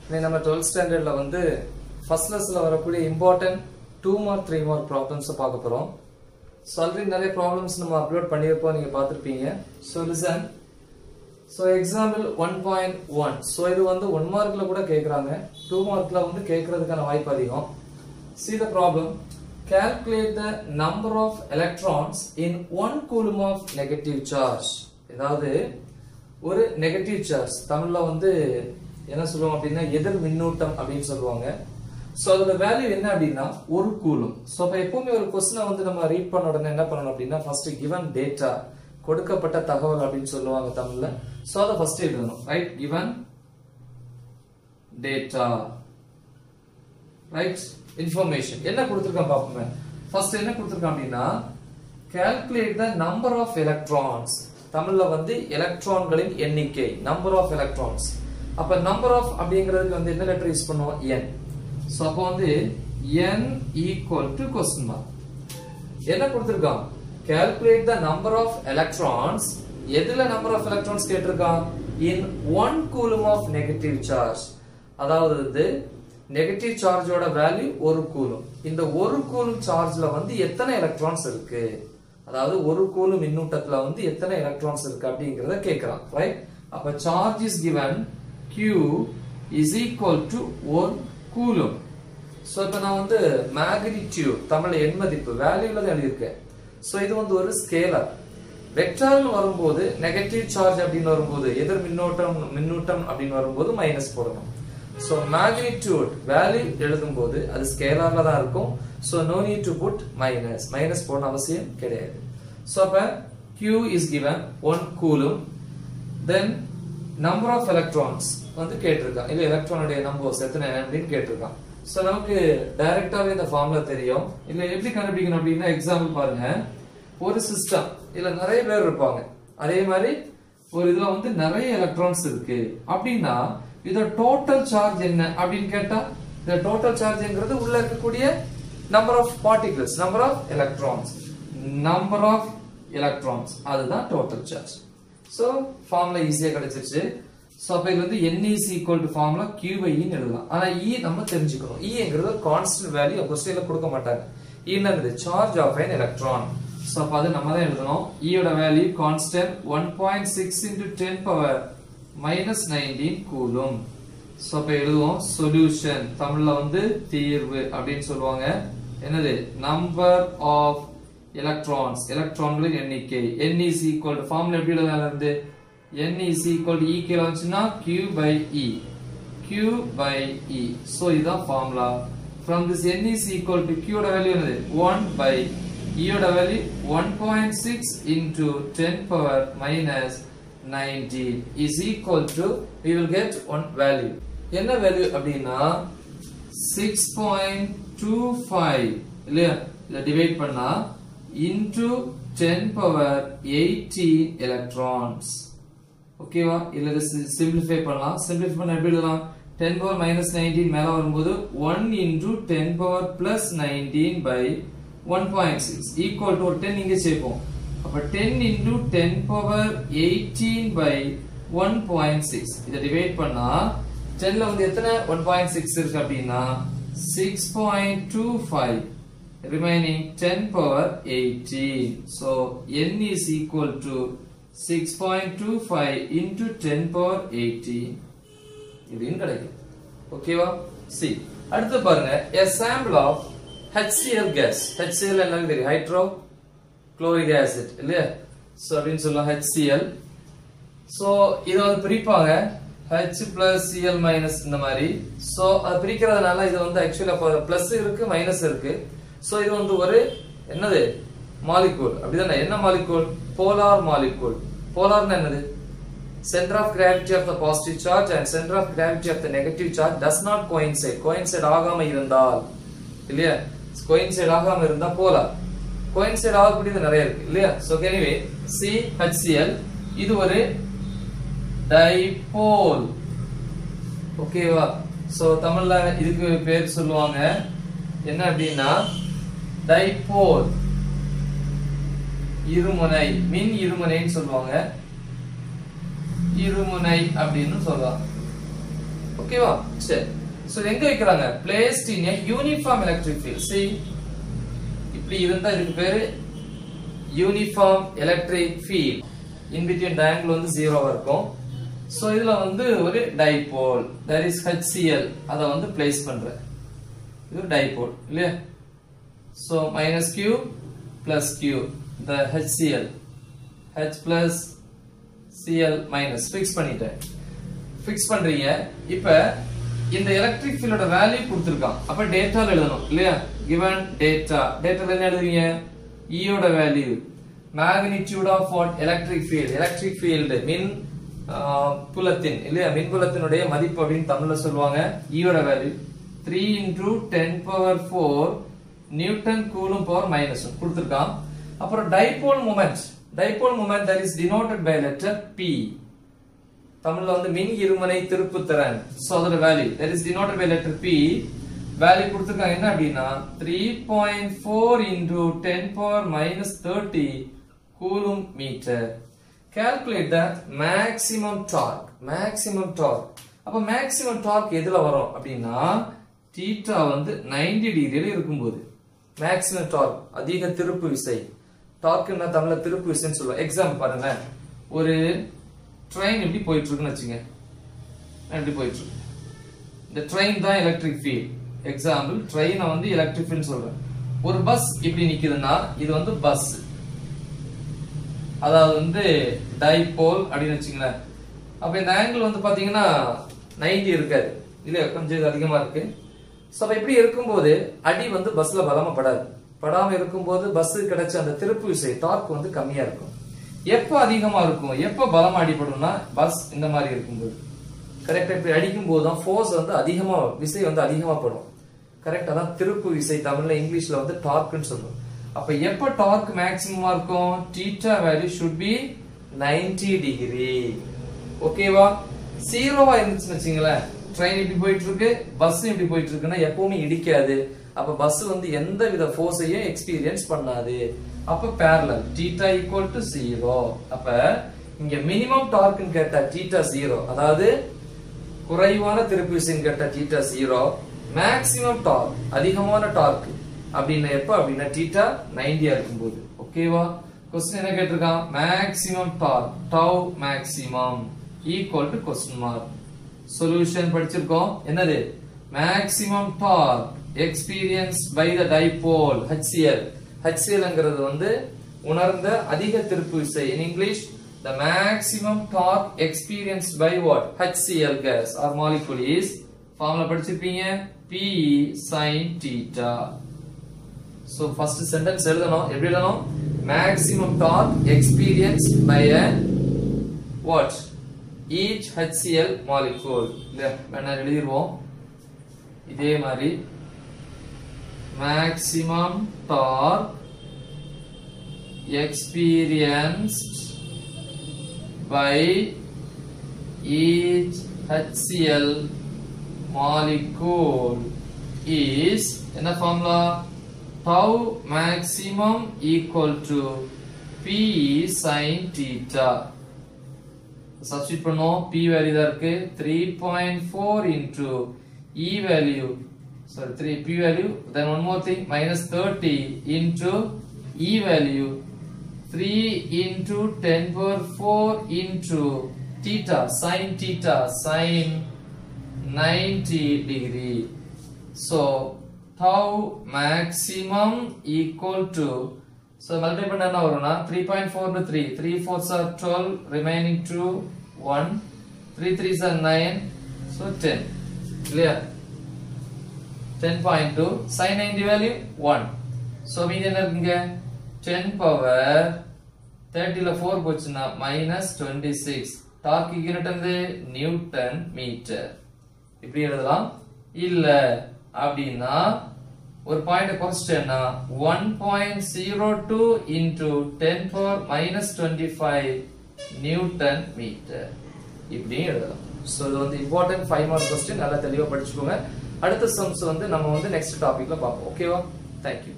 இன்னைக்கு நம்ம டுவெல்த் ஸ்டாண்டர்ட்ல வந்து ஃபர்ஸ்ட் லெஸ்ல வரக்கூடிய important two mark three mark problems பார்க்க போறோம் ஸோ ஆல்ரெடி நிறைய ப்ராப்ளம்ஸ் நம்ம அப்லோட் பண்ணியிருப்போம் நீங்க பார்த்துருப்பீங்க so listen so example one point one so இது வந்து ஒன் மார்க்ல கூட கேட்குறாங்க டூ மார்க்ல வந்து கேட்கறதுக்கான வாய்ப்பு அதிகம் see the problem calculate the number of electrons in one coulomb of negative charge ஏதாவது ஒரு நெகட்டிவ் சார்ஜ் தமிழ்ல வந்து என்ன சொல்லுவாங்க அப்படின்னா எதிர் மின்னூட்டம் அப்படின்னு சொல்லுவாங்க ஸோ அதோட வேல்யூ என்ன அப்படின்னா ஒரு கூலும் ஸோ அப்போ எப்பவுமே ஒரு கொஸ்டினை வந்து நம்ம ரீட் பண்ண உடனே என்ன பண்ணணும் அப்படின்னா ஃபர்ஸ்ட் கிவன் டேட்டா கொடுக்கப்பட்ட தகவல் அப்படின்னு சொல்லுவாங்க தமிழ்ல ஸோ அதை ஃபர்ஸ்ட் எழுதணும் right given data right information என்ன கொடுத்துருக்கான் பாப்போமே ஃபர்ஸ்ட் என்ன கொடுத்துருக்கான் அப்படின்னா calculate the number of electrons தமிழ்ல வந்து எலக்ட்ரான்களின் எண்ணிக்கை நம்பர் ஆஃப் எலக்ட்ரான்ஸ் அப்ப நம்பர் ஆஃப் அப்படிங்கிறதுக்கு வந்து என்ன லெட்டர் யூஸ் பண்ணுவோம் n சோ அப்போ வந்து n equal to question mark என்ன கொடுத்திருக்கான் calculate the number of electrons எதுல நம்பர் ஆஃப் எலக்ட்ரான்ஸ் கேட்டிருக்கான் in one coulomb of negative charge அதாவது வந்து நெகட்டிவ் சார்ஜோட வேல்யூ ஒரு கூலும் இந்த ஒரு கூலும் சார்ஜ்ல வந்து எத்தனை எலக்ட்ரான்ஸ் இருக்கு அதாவது ஒரு கூலும் மின்னூட்டத்துல வந்து எத்தனை எலக்ட்ரான்ஸ் இருக்கு அப்படிங்கறத கேக்குறான் ரைட் அப்ப charge is given q is equal to ஒரு கூலும் சோ இப்போ நான் வந்து மேக்னிடியூட் தமிழ்ல எண் மதிப்பு வேல்யூல தான் எழுதியிருக்கேன் சோ இது வந்து ஒரு ஸ்கேலர் வெக்டார்னு வரும்போது நெகட்டிவ் சார்ஜ் அப்படின்னு வரும்போது எதிர் மின்னோட்டம் மின்னூட்டம் அப்படின்னு வரும்போது மைனஸ் போடணும் சோ மேக்னிடியூட் வேல்யூ எழுதும்போது அது ஸ்கேலர்ல தான் இருக்கும் so no need to put minus minus போடணும் அவசியம் கிடையாது சோ அப்ப q is given 1 coulomb then number of electrons வந்து கேட்டிருக்கான் இல்ல எலக்ட்ரானுடைய நம்பர்ஸ் எத்தனை அப்படின்னு கேட்டிருக்கான் சோ நமக்கு டைரக்டாவே இந்த ஃபார்முலா தெரியும் இல்ல எப்படி கண்டுபிடிக்கணும் அப்படின்னா எக்ஸாம்பிள் பாருங்க ஒரு சிஸ்டம் இல்ல நிறைய பேர் இருப்பாங்க அதே மாதிரி ஒரு இதுல வந்து நிறைய எலக்ட்ரான்ஸ் இருக்கு அப்படின்னா இதோட டோட்டல் சார்ஜ் என்ன அப்படின்னு கேட்டா இந்த டோட்டல் சார்ஜ்ங்கிறது உள்ள இருக்கக்கூடிய number of particles number of electrons number of electrons அதுதான் டோட்டல் சார்ஜ் சோ ஃபார்முலா ஈஸியா கிடைச்சிருச்சு சோ அப்ப இது வந்து n is equal to formula q by e ன்னு எழுதலாம் ஆனா e நம்ம தெரிஞ்சுக்கணும் eங்கிறது கான்ஸ்டன்ட் வேல்யூ கொஸ்டின்ல கொடுக்க மாட்டாங்க e என்னது charge of an electron so அப்ப அது நம்ம தான் எழுதணும் e யோட value constant 1.6 into 10 power minus nineteen coulomb so அப்ப எழுதுவோம் சொல்யூஷன் தமிழ்ல வந்து தீர்வு அப்படின்னு சொல்லுவாங்க என்னது நம்பர் ஆஃப் எலக்ட்ரான்ஸ் எலக்ட்ரான்களின் எண்ணிக்கை n is equal to formula எப்படி எழுதலாம் இருந்து n is equal to e கீழ வந்துச்சுன்னா q by e q by e so இதான் formula from this n is equal to q ஓட வேல்யூ என்னது 1 by e ஓட value 1.6 into 10 power minus 19 is equal to we will get one value என்ன value அப்படின்னா 6.25 இல்லையா இத divide பண்ணா into 10 power 18 electrons ஓகேவா இல்ல இத சிம்பிளிஃபை பண்ணலாம் சிம்பிளிஃபை பண்ண எப்படி எழுதலாம் 10 power minus 19 மேல வரும்போது 1 into 10 power plus 19 by 1.6 equal to ஒரு 10 இங்க சேர்ப்போம் அப்ப 10 into 10 power 18 by 1.6 இத டிவைட் பண்ணா 10ல வந்து எத்தனை 1.6 இருக்கு அப்படின்னா 6.25 remaining 10 power 18 so n is equal to 6.25 into 10 power 18 இப்படின்னு கிடைக்கும் ஓகேவா சி அடுத்து பாருங்க a sample of HCl gas HCl என்னன்னு தெரியும் ஹைட்ரோ குளோரிக் ஆசிட் இல்லையா சோ அப்படின்னு சொல்லலாம் HCl சோ இத வந்து பிரிப்பாங்க H plus Cl minus இந்த மாதிரி சோ அது பிரிக்கிறதுனால இது வந்து ஆக்சுவலா பிளஸ் இருக்கு மைனஸ் இருக்கு சோ இது வந்து ஒரு என்னது மாலிகூல் அப்படிதானே என்ன மாலிகூல் போலார் மாலிகூல் போலார்னா என்னது center of gravity of the positive charge and center of gravity of the negative charge does not coincide coincide ஆகாம இருந்தால் இல்லையா coincide ஆகாம இருந்தா போலார் coincide ஆகக்கூடியது நிறைய இருக்கு இல்லையா so anyway CHCl இது ஒரு டைபோல் ஓகேவா சோ தமிழ்ல இதுக்கு பேர் சொல்லுவாங்க என்ன அப்படின்னா டைபோல் இருமுனை மின் இருமுனைன்னு சொல்லுவாங்க இருமுனை அப்படின்னு சொல்லலாம் ஓகேவா சரி சோ எங்க வைக்கிறாங்க placed in a uniform electric field see இப்படி இருந்தா இதுக்கு பேரு uniform electric field in between the angle வந்து ஜீரோவா இருக்கும் சோ இதுல வந்து ஒரு டைபோல் தட் இஸ் HCl அத வந்து பிளேஸ் பண்றேன் இது ஒரு டைபோல் இல்லையா so minus q plus q the HCl H plus Cl minus fix பண்ணிட்டேன் ஃபிக்ஸ் பண்றீங்க இப்ப இந்த எலக்ட்ரிக் ஃபீல்டோட வேல்யூ கொடுத்திருக்கான் அப்ப டேட்டால எழுதணும் இல்லையா given டேட்டா டேட்டால என்ன எழுதுவீங்க E யோட வேல்யூ magnitude of what electric field electric field மின் ஆஹ், புலத்தின் இல்லையா மின் புலத்தினுடைய மதிப்பு அப்படின்னு தமிழ்ல சொல்லுவாங்க E யோட value three into ten power four newton coulomb power minus கொடுத்திருக்கான் அப்புறம் dipole moment dipole moment that is denoted by letter P தமிழ்ல வந்து மின் இருமனை திருப்புத்திறன் சோ அதோட value that is denoted by letter P value கொடுத்திருக்காங்க என்ன அப்படின்னா three point four into ten power minus thirty coulomb metre calculate the maximum torque maximum torque அப்ப maximum torque எதுல வரும் அப்படின்னா தீட்டா வந்து 90 டிகிரியில இருக்கும்போது maximum torque அதிக திருப்பு விசை டார்க்னா தமிழ்ல திருப்பு விசைன்னு சொல்லுவோம் எக்ஸாம்பிள் பாருங்க ஒரு ட்ரெயின் இப்படி போயிட்டு இருக்குன்னு வச்சுங்க இப்படி போயிட்டு இருக்கு இந்த ட்ரெயின் தான் எலக்ட்ரிக் ஃபீல்ட் எக்ஸாம்பிள் ட்ரெயினை வந்து எலக்ட்ரிக் ஃபீல்ட் சொல்றேன் ஒரு பஸ் இப்படி நிக்குதுன்னா இது வந்து பஸ் அதாவது வந்து டைபோல் அப்படின்னு வச்சுங்களேன் அப்ப இந்த ஆங்கிள் வந்து பாத்தீங்கன்னா 90 இருக்காது இல்லையா கொஞ்சம் இது அதிகமா இருக்கு சோ அப்ப இப்படி இருக்கும்போது அடி வந்து பஸ்ல பலமா படாது படாம இருக்கும்போது பஸ் கிடைச்ச அந்த திருப்பு விசை டார்க் வந்து கம்மியா இருக்கும் எப்ப அதிகமா இருக்கும் எப்ப பலமா அடிபடும்னா பஸ் இந்த மாதிரி இருக்கும்போது கரெக்டா இப்படி அடிக்கும் போது தான் ஃபோர்ஸ் வந்து அதிகமா விசை வந்து அதிகமா படும் கரெக்டா தான் திருப்பு விசை தமிழ்ல இங்கிலீஷ்ல வந்து டார்க்னு சொல்றோம் அப்ப எப்ப டார்க் மேக்ஸிமமா இருக்கும் theta value should be 90 degree ஓகேவா ஜீரோவா இருந்துச்சுன்னு வச்சுங்களேன் ட்ரெயின் இப்படி போயிட்டு இருக்கு பஸ் இப்படி போயிட்டு இருக்குன்னா எப்பவுமே இடிக்காது அப்ப பஸ் வந்து எந்த வித ஃபோர்ஸையும் எக்ஸ்பீரியன்ஸ் பண்ணாது அப்ப parallel theta equal to zero அப்ப இங்க மினிமம் டார்க்னு கேட்டா தீட்டா ஜீரோ அதாவது குறைவான திருப்பு விசைன்னு கேட்டா தீட்டா ஜீரோ மேக்ஸிமம் டார்க் அதிகமான டார்க் அப்படின்னா எப்ப அப்படின்னா தீட்டா 90 இருக்கும்போது ஓகேவா கொஸ்டின் என்ன கேட்டிருக்கான் maximum torque tau maximum equal to question mark solution படிச்சிருக்கோம் என்னது maximum torque experience by the dipole HCl HClங்கிறது வந்து உணர்ந்த அதிக திருப்பு விசை in English the maximum torque experienced by what HCl gas or molecule is formula படிச்சிருப்பீங்க P sin theta so first sentence எழுதணும் எப்படி எழுதணும் maximum torque experienced by a what each HCl molecule இல்லையா வேணா எழுதிருவோம் இதே மாதிரி maximum torque experienced by each HCl molecule is என்ன formula tau maximum equal to P sin theta substitute பண்ணுவோம் P value தான் இருக்கு 3.4 into E value sorry 3 P value then one more thing minus 30 into E value 3 into 10 power 4 into theta sin theta sin 90 degree so tau maximum equal to so multiply பண்ணா என்ன வரும்னா 3.4 to 3 3 4s are 12 remaining 2 1 3 3s are 9 so 10 clear 10.2 sin 90 value 1 so மீதி என்ன இருக்குங்க 10 power 30 ல 4 போச்சுன்னா minus 26 torque unit வந்து newton metre இப்படி எழுதலாம் இல்ல அப்படின்னா ஒரு பாயிண்ட் குறைச்சிட்டேன்னா one point zero two into ten power minus twenty five newton metre இப்படியும் எழுதலாம் ஸோ இது வந்து இம்பார்ட்டன்ட் ஃபைவ் மார்க் கொஸ்டின் நல்லா தெளிவாக படிச்சுக்கோங்க அடுத்த சம்ஸ் வந்து நம்ம வந்து நெக்ஸ்ட் டாபிக்ல பார்ப்போம் ஓகேவா தேங்க்யூ